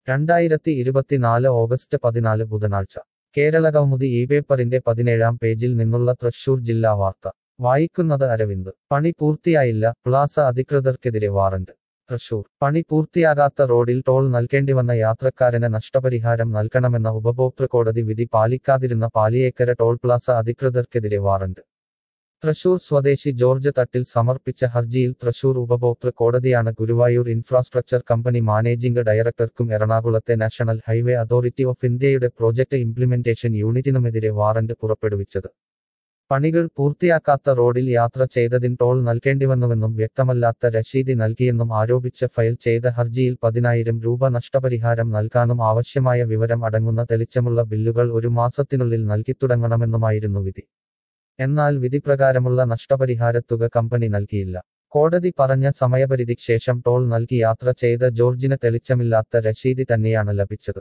രണ്ടായിരത്തി ഇരുപത്തിനാല് ഓഗസ്റ്റ് പതിനാല് ബുധനാഴ്ച കേരളകൗമുദി ഈ പേപ്പറിന്റെ പതിനേഴാം പേജിൽ നിന്നുള്ള തൃശൂർ ജില്ലാ വാർത്ത വായിക്കുന്നത് അരവിന്ദ് പണി പൂർത്തിയായില്ല പ്ലാസ അധികൃതർക്കെതിരെ വാറന്റ് തൃശൂർ പണി പൂർത്തിയാകാത്ത റോഡിൽ ടോൾ നൽകേണ്ടിവന്ന യാത്രക്കാരന് നഷ്ടപരിഹാരം നൽകണമെന്ന ഉപഭോക്തൃ കോടതി വിധി പാലിക്കാതിരുന്ന പാലിയേക്കര ടോൾ പ്ലാസ അധികൃതർക്കെതിരെ വാറന്റ് തൃശൂർ സ്വദേശി ജോർജ് തട്ടിൽ സമർപ്പിച്ച ഹർജിയിൽ തൃശൂർ ഉപഭോക്തൃ കോടതിയാണ് ഗുരുവായൂർ ഇൻഫ്രാസ്ട്രക്ചർ കമ്പനി മാനേജിംഗ് ഡയറക്ടർക്കും എറണാകുളത്തെ നാഷണൽ ഹൈവേ അതോറിറ്റി ഓഫ് ഇന്ത്യയുടെ പ്രോജക്ട് ഇംപ്ലിമെന്റേഷൻ യൂണിറ്റിനുമെതിരെ വാറന്റ് പുറപ്പെടുവിച്ചത് പണികൾ പൂർത്തിയാക്കാത്ത റോഡിൽ യാത്ര ചെയ്തതിന് ടോൾ നൽകേണ്ടിവന്നുവെന്നും വ്യക്തമല്ലാത്ത രശീതി നൽകിയെന്നും ആരോപിച്ച് ഫയൽ ചെയ്ത ഹർജിയിൽ പതിനായിരം രൂപ നഷ്ടപരിഹാരം നൽകാനും ആവശ്യമായ വിവരം അടങ്ങുന്ന തെളിച്ചമുള്ള ബില്ലുകൾ ഒരു മാസത്തിനുള്ളിൽ നൽകിത്തുടങ്ങണമെന്നുമായിരുന്നു വിധി എന്നാൽ വിധിപ്രകാരമുള്ള നഷ്ടപരിഹാരത്തുക കമ്പനി നൽകിയില്ല കോടതി പറഞ്ഞ സമയപരിധിക്ക് ശേഷം ടോൾ നൽകി യാത്ര ചെയ്ത ജോർജിന് തെളിച്ചമില്ലാത്ത രശീതി തന്നെയാണ് ലഭിച്ചത്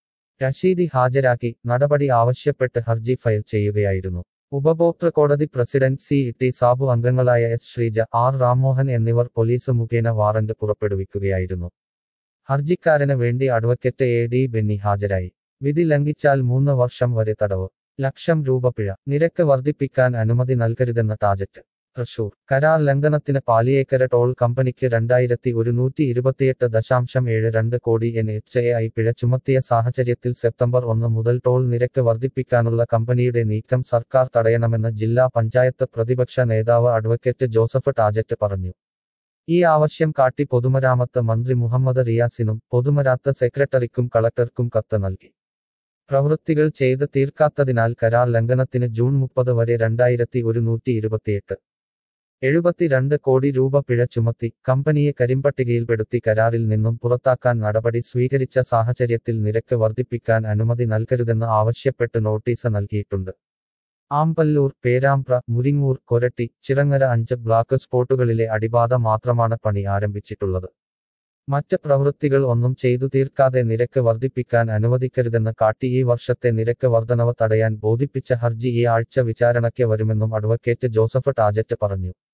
രശീതി ഹാജരാക്കി നടപടി ആവശ്യപ്പെട്ട് ഹർജി ഫയൽ ചെയ്യുകയായിരുന്നു ഉപഭോക്തൃ കോടതി പ്രസിഡന്റ് സി ടി സാബു അംഗങ്ങളായ എസ് ശ്രീജ ആർ രാംമോഹൻ എന്നിവർ പോലീസ് മുഖേന വാറന്റ് പുറപ്പെടുവിക്കുകയായിരുന്നു ഹർജിക്കാരന് വേണ്ടി അഡ്വക്കേറ്റ് എ ഡി ബെന്നി ഹാജരായി വിധി ലംഘിച്ചാൽ മൂന്ന് വർഷം വരെ തടവ് ലക്ഷം രൂപ പിഴ നിരക്ക് വർദ്ധിപ്പിക്കാൻ അനുമതി നൽകരുതെന്ന ടാജറ്റ് തൃശൂർ കരാർ ലംഘനത്തിന് പാലിയേക്കര ടോൾ കമ്പനിക്ക് രണ്ടായിരത്തി ഒരുന്നൂറ്റി ഇരുപത്തിയെട്ട് ദശാംശം ഏഴ് രണ്ട് കോടി എൻ എച്ച് എ ഐ പിഴ ചുമത്തിയ സാഹചര്യത്തിൽ സെപ്റ്റംബർ ഒന്ന് മുതൽ ടോൾ നിരക്ക് വർദ്ധിപ്പിക്കാനുള്ള കമ്പനിയുടെ നീക്കം സർക്കാർ തടയണമെന്ന് ജില്ലാ പഞ്ചായത്ത് പ്രതിപക്ഷ നേതാവ് അഡ്വക്കേറ്റ് ജോസഫ് ടാജറ്റ് പറഞ്ഞു ഈ ആവശ്യം കാട്ടി പൊതുമരാമത്ത് മന്ത്രി മുഹമ്മദ് റിയാസിനും പൊതുമരാത്ത് സെക്രട്ടറിക്കും കളക്ടർക്കും കത്ത് നൽകി പ്രവൃത്തികൾ ചെയ്ത് തീർക്കാത്തതിനാൽ കരാർ ലംഘനത്തിന് ജൂൺ മുപ്പത് വരെ രണ്ടായിരത്തി ഒരുന്നൂറ്റി ഇരുപത്തിയെട്ട് എഴുപത്തിരണ്ട് കോടി രൂപ പിഴ ചുമത്തി കമ്പനിയെ കരിമ്പട്ടികയിൽപ്പെടുത്തി കരാറിൽ നിന്നും പുറത്താക്കാൻ നടപടി സ്വീകരിച്ച സാഹചര്യത്തിൽ നിരക്ക് വർദ്ധിപ്പിക്കാൻ അനുമതി നൽകരുതെന്ന് ആവശ്യപ്പെട്ട് നോട്ടീസ് നൽകിയിട്ടുണ്ട് ആമ്പല്ലൂർ പേരാമ്പ്ര മുരിങ്ങൂർ കൊരട്ടി ചിറങ്ങര അഞ്ച് ബ്ലാക്ക് സ്പോട്ടുകളിലെ അടിബാധ മാത്രമാണ് പണി ആരംഭിച്ചിട്ടുള്ളത് മറ്റ് പ്രവൃത്തികൾ ഒന്നും ചെയ്തു തീർക്കാതെ നിരക്ക് വർദ്ധിപ്പിക്കാൻ അനുവദിക്കരുതെന്ന് കാട്ടി ഈ വർഷത്തെ നിരക്ക് വർധനവ് തടയാൻ ബോധിപ്പിച്ച ഹർജി ഈ ആഴ്ച വിചാരണയ്ക്ക് വരുമെന്നും അഡ്വക്കേറ്റ് ജോസഫ് ടാജറ്റ് പറഞ്ഞു